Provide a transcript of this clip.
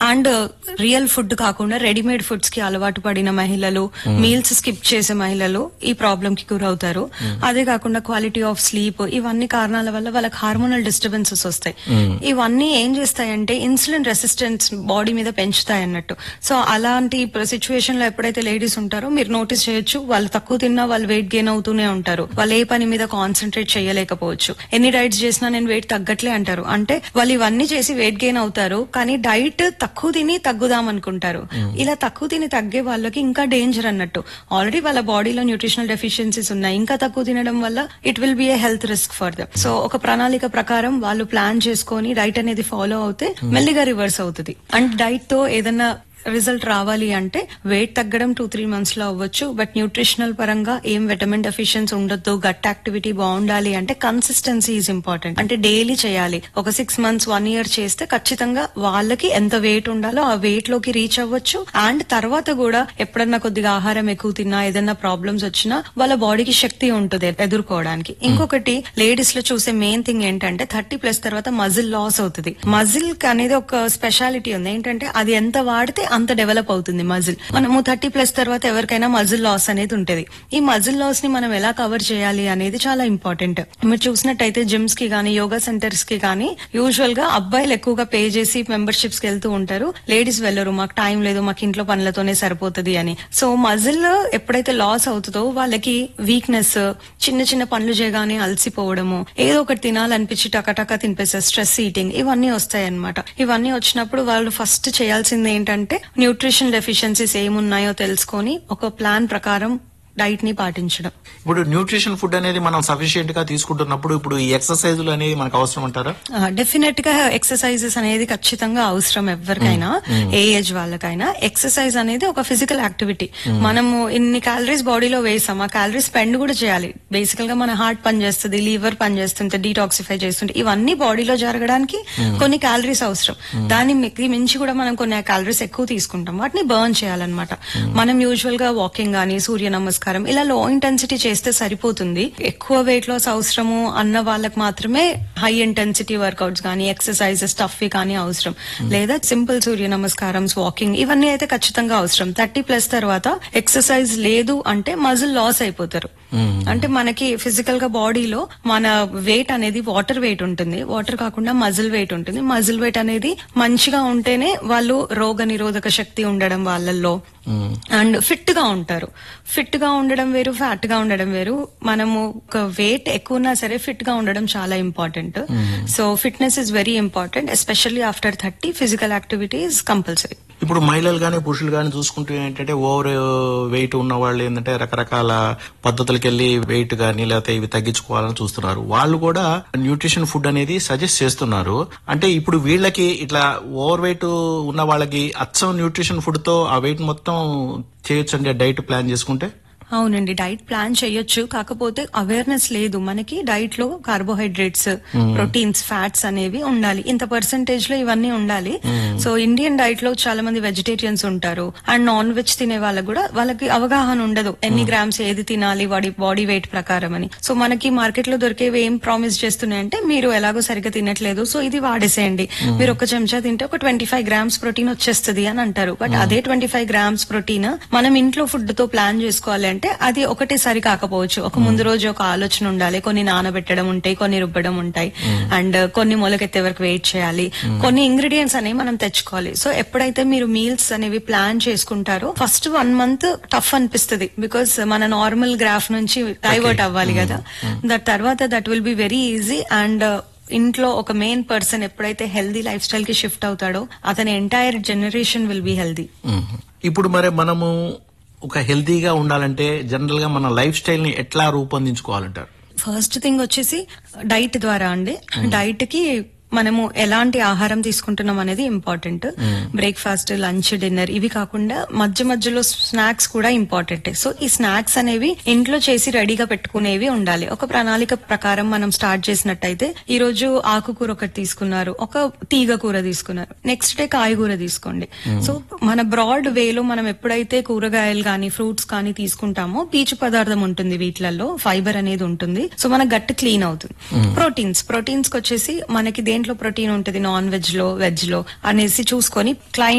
and real food కాకుండా readymade foods కి అలవాటు పడిన మహిళలు మీల్స్ స్కిప్ చేసే మహిళలు ఈ ప్రాబ్లం కి గురవుతారు అదే కాకుండా క్వాలిటీ ఆఫ్ స్లీప్ ఇవన్నీ కారణాల వల్ల వాళ్ళకి హార్మోనల్ డిస్టర్బెన్సెస్ వస్తాయి ఇవన్నీ ఏం చేస్తాయంటే ఇన్సులిన్ రెసిస్టెన్స్ బాడీ మీద పెంచుతాయి అన్నట్టు సో అలాంటి సిచ్యువేషన్ లో ఎప్పుడైతే లేడీస్ ఉంటారో మీరు నోటీస్ చేయొచ్చు వాళ్ళు తక్కువ తిన్నా వాళ్ళు వెయిట్ గెయిన్ అవుతూనే ఉంటారు వాళ్ళు ఏ పని మీద కాన్సన్ట్రేట్ చేయలేకపోవచ్చు ఎన్ని డైట్స్ చేసినా నేను వెయిట్ తగ్గట్లే అంటారు అంటే వాళ్ళు ఇవన్నీ చేసి వెయిట్ గెయిన్ అవుతారు కానీ డైట్ తక్కువ తిని తగ్గుదాం అనుకుంటారు ఇలా తక్కువ తిని తగ్గే వాళ్ళకి ఇంకా డేంజర్ అన్నట్టు ఆల్రెడీ వాళ్ళ బాడీలో న్యూట్రిషనల్ డెఫిషియన్సీస్ ఉన్నాయి ఇంకా తక్కువ తినడం వల్ల it will be a health risk for them so ఒక ప్రణాళిక ప్రకారం వాళ్ళు ప్లాన్ చేసుకొని డైట్ అనేది ఫాలో అవుతే మెల్లిగా రివర్స్ అవుతుంది అండ్ డైట్ తో ఏదన్నా రిజల్ట్ రావాలి అంటే వెయిట్ తగ్గడం టూ త్రీ మంత్స్ లో అవ్వచ్చు బట్ న్యూట్రిషనల్ పరంగా ఏం విటమిన్ డెఫిషియన్స్ ఉండొద్దు గట్ యాక్టివిటీ బాగుండాలి అంటే కన్సిస్టెన్సీ ఈజ్ ఇంపార్టెంట్ అంటే డైలీ చేయాలి ఒక సిక్స్ మంత్స్ వన్ ఇయర్ చేస్తే ఖచ్చితంగా వాళ్ళకి ఎంత వెయిట్ ఉండాలో ఆ వెయిట్ లోకి రీచ్ అవ్వచ్చు అండ్ తర్వాత కూడా ఎప్పుడన్నా కొద్దిగా ఆహారం ఎక్కువ తిన్నా ఏదన్నా ప్రాబ్లమ్స్ వచ్చినా వాళ్ళ బాడీకి శక్తి ఉంటుంది ఎదుర్కోవడానికి ఇంకొకటి లేడీస్ లో చూసే మెయిన్ థింగ్ ఏంటంటే థర్టీ ప్లస్ తర్వాత మజిల్ లాస్ అవుతుంది మజిల్ అనేది ఒక స్పెషాలిటీ ఉంది ఏంటంటే అది ఎంత వాడితే అంత డెవలప్ అవుతుంది మజిల్ మనము థర్టీ ప్లస్ తర్వాత ఎవరికైనా మజిల్ లాస్ అనేది ఉంటది ఈ మజిల్ లాస్ ని మనం ఎలా కవర్ చేయాలి అనేది చాలా ఇంపార్టెంట్ మీరు చూసినట్టయితే జిమ్స్ కి గానీ యోగా సెంటర్స్ కి గానీ యూజువల్ గా అబ్బాయిలు ఎక్కువగా పే చేసి మెంబర్షిప్స్ కి వెళ్తూ ఉంటారు లేడీస్ వెళ్ళరు మాకు టైం లేదు మాకు ఇంట్లో పనులతోనే సరిపోతుంది అని సో మజిల్ ఎప్పుడైతే లాస్ అవుతుందో వాళ్ళకి వీక్నెస్ చిన్న చిన్న పనులు చేయగానే అలసిపోవడము ఏదో ఒకటి తినాలనిపించి టకటక తినిపేస్తారు స్ట్రెస్ ఈటింగ్ ఇవన్నీ వస్తాయి అన్నమాట ఇవన్నీ వచ్చినప్పుడు వాళ్ళు ఫస్ట్ చేయాల్సింది ఏంటంటే న్యూట్రిషన్ డెఫిషియన్సీస్ ఏమున్నాయో తెలుసుకొని ఒక ప్లాన్ ప్రకారం డైట్ ని పాటించడం ఇప్పుడు న్యూట్రిషన్ ఫుడ్ అనేది మనం సఫిషియెంట్ గా తీసుకుంటున్నప్పుడు ఇప్పుడు ఈ ఎక్సర్సైజులు అనేది మనకు అవసరం అంటారా డెఫినెట్ గా ఎక్సర్సైజెస్ అనేది ఖచ్చితంగా అవసరం ఎవరికైనా ఏ ఏజ్ వాళ్ళకైనా ఎక్సర్సైజ్ అనేది ఒక ఫిజికల్ యాక్టివిటీ మనము ఇన్ని క్యాలరీస్ బాడీలో వేసాం ఆ క్యాలరీస్ స్పెండ్ కూడా చేయాలి బేసికల్ గా మన హార్ట్ పనిచేస్తుంది లివర్ పనిచేస్తుంది డీటాక్సిఫై చేస్తుంది ఇవన్నీ బాడీలో జరగడానికి కొన్ని క్యాలరీస్ అవసరం దాన్ని మిక్కి మించి కూడా మనం కొన్ని క్యాలరీస్ ఎక్కువ తీసుకుంటాం వాటిని బర్న్ చేయాలన్నమాట మనం యూజువల్ గా వాకింగ్ గానీ సూర్య నమస్కారం ఇలా లో ఇంటెన్సిటీ చేస్తే సరిపోతుంది ఎక్కువ వెయిట్ లాస్ అవసరము అన్న వాళ్ళకి మాత్రమే హై ఇంటెన్సిటీ వర్కౌట్స్ కానీ ఎక్సర్సైజెస్ టఫ్ కానీ అవసరం లేదా సింపుల్ సూర్య నమస్కారం వాకింగ్ ఇవన్నీ అయితే ఖచ్చితంగా అవసరం థర్టీ ప్లస్ తర్వాత ఎక్సర్సైజ్ లేదు అంటే మజిల్ లాస్ అయిపోతారు అంటే మనకి ఫిజికల్ గా బాడీలో మన వెయిట్ అనేది వాటర్ వెయిట్ ఉంటుంది వాటర్ కాకుండా మజిల్ వెయిట్ ఉంటుంది మజిల్ వెయిట్ అనేది మంచిగా ఉంటేనే వాళ్ళు రోగ నిరోధక శక్తి ఉండడం వాళ్ళల్లో అండ్ ఫిట్ గా ఉంటారు ఫిట్ గా ఉండడం వేరు ఫ్యాట్ గా ఉండడం వేరు మనము ఒక వెయిట్ ఎక్కువ ఉన్నా సరే ఫిట్ గా ఉండడం చాలా important so fitness is very important especially after thirty physical activity is compulsory ఇప్పుడు మహిళలు గానీ పురుషులు గానీ చూసుకుంటే ఏంటంటే ఓవర్ వెయిట్ ఉన్న వాళ్ళు ఏంటంటే రకరకాల పద్ధతులకి వెళ్ళి వెయిట్ గానీ లేకపోతే ఇవి తగ్గించుకోవాలని చూస్తున్నారు వాళ్ళు కూడా న్యూట్రిషన్ ఫుడ్ అనేది సజెస్ట్ చేస్తున్నారు అంటే ఇప్పుడు వీళ్ళకి ఇట్లా ఓవర్ వెయిట్ ఉన్న వాళ్ళకి అచ్చం న్యూట్రిషన్ ఫుడ్ తో ఆ వెయిట్ మొత్తం చేయొచ్చు అండి డైట్ ప్లాన్ చేసుకుంటే అవునండి డైట్ ప్లాన్ చేయొచ్చు కాకపోతే అవేర్నెస్ లేదు మనకి డైట్ లో కార్బోహైడ్రేట్స్ ప్రోటీన్స్ ఫ్యాట్స్ అనేవి ఉండాలి ఇంత పర్సంటేజ్ లో ఇవన్నీ ఉండాలి సో ఇండియన్ డైట్ లో చాలా మంది వెజిటేరియన్స్ ఉంటారు అండ్ నాన్ వెజ్ తినే వాళ్ళకి కూడా వాళ్ళకి అవగాహన ఉండదు ఎన్ని గ్రామ్స్ ఏది తినాలి వాడి బాడీ వెయిట్ ప్రకారం అని సో మనకి మార్కెట్ లో దొరికేవి ఏం ప్రామిస్ చేస్తున్నాయంటే మీరు ఎలాగో సరిగ్గా తినట్లేదు సో ఇది వాడేసేయండి మీరు ఒక చెంచా తింటే ఒక ట్వంటీ ఫైవ్ గ్రామ్స్ ప్రోటీన్ వచ్చేస్తుంది అని అంటారు బట్ అదే ట్వంటీ ఫైవ్ గ్రామ్స్ ప్రోటీన్ మనం ఇంట్లో ఫుడ్ తో ప్లాన్ చేసుకోవాలి అంటే అది ఒకటేసారి కాకపోవచ్చు ఒక ముందు రోజు ఒక ఆలోచన ఉండాలి కొన్ని నానబెట్టడం ఉంటాయి కొన్ని రుబ్బడం ఉంటాయి అండ్ కొన్ని మొలకెత్తే వరకు వెయిట్ చేయాలి కొన్ని ఇంగ్రీడియంట్స్ అనేవి మనం తెచ్చుకోవాలి సో ఎప్పుడైతే మీరు మీల్స్ అనేవి ప్లాన్ చేసుకుంటారో ఫస్ట్ వన్ మంత్ టఫ్ అనిపిస్తుంది బికాస్ మన నార్మల్ గ్రాఫ్ నుంచి డైవర్ట్ అవ్వాలి కదా దట్ తర్వాత that will be very easy and ఇంట్లో ఒక మెయిన్ పర్సన్ ఎప్పుడైతే హెల్దీ లైఫ్ స్టైల్ కి షిఫ్ట్ అవుతాడో అతని entire generation will be healthy ఇప్పుడు మరి మనము ఒక హెల్తీగా ఉండాలంటే జనరల్ గా మన లైఫ్ స్టైల్ ని ఎట్లా రూపొందించుకోవాలంటారు ఫస్ట్ థింగ్ వచ్చేసి డైట్ ద్వారా అండి డైట్ కి మనము ఎలాంటి ఆహారం తీసుకుంటున్నాం అనేది ఇంపార్టెంట్ బ్రేక్ఫాస్ట్ లంచ్ డిన్నర్ ఇవి కాకుండా మధ్య మధ్యలో స్నాక్స్ కూడా ఇంపార్టెంట్ సో ఈ స్నాక్స్ అనేవి ఇంట్లో చేసి రెడీగా పెట్టుకునేవి ఉండాలి ఒక ప్రణాళిక ప్రకారం మనం స్టార్ట్ చేసినట్టయితే ఈ రోజు ఆకుకూర ఒకటి తీసుకున్నారు ఒక తీగ కూర తీసుకున్నారు నెక్స్ట్ డే కాయగూర తీసుకోండి సో మన బ్రాడ్ వేలో మనం ఎప్పుడైతే కూరగాయలు కానీ ఫ్రూట్స్ కానీ తీసుకుంటామో పీచు పదార్థం ఉంటుంది వీటిలలో ఫైబర్ అనేది ఉంటుంది సో మన గట్ క్లీన్ అవుతుంది ప్రోటీన్స్ ప్రోటీన్స్ వచ్చేసి మనకి దేంట్లో ప్రోటీన్ ఉంటుంది నాన్ వెజ్ లో వెజ్ లో అనేసి చూసుకొని క్లైంట్